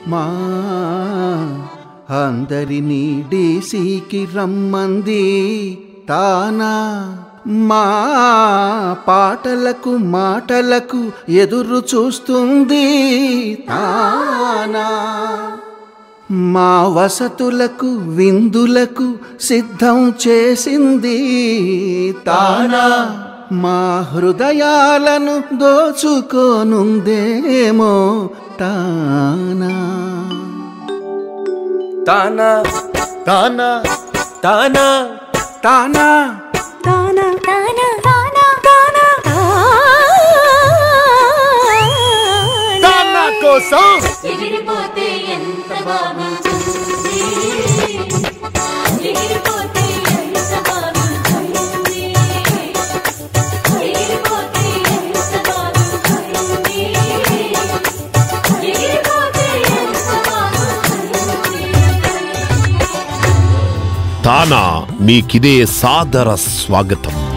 మా అందరినీ డీసీకి రమ్మంది తానా మా పాటలకు మాటలకు ఎదురు చూస్తుంది తానా మా వసతులకు విందులకు సిద్ధం చేసింది తానా మా హృదయాలను దోచుకోనుందేమో తానా తానా తానా తానా తానా తానా తానా తానా తానా తానా కోసం ఎగిరిపోతే ఎంత బాగుంటుంది ఎగిరిపోతే ఎంత బాగుంటుంది ఎగిరిపోతే ఎంత బాగుంటుంది ఎగిరిపోతే ఎంత బాగుంటుంది తానా మీకిదే సాదర స్వాగతం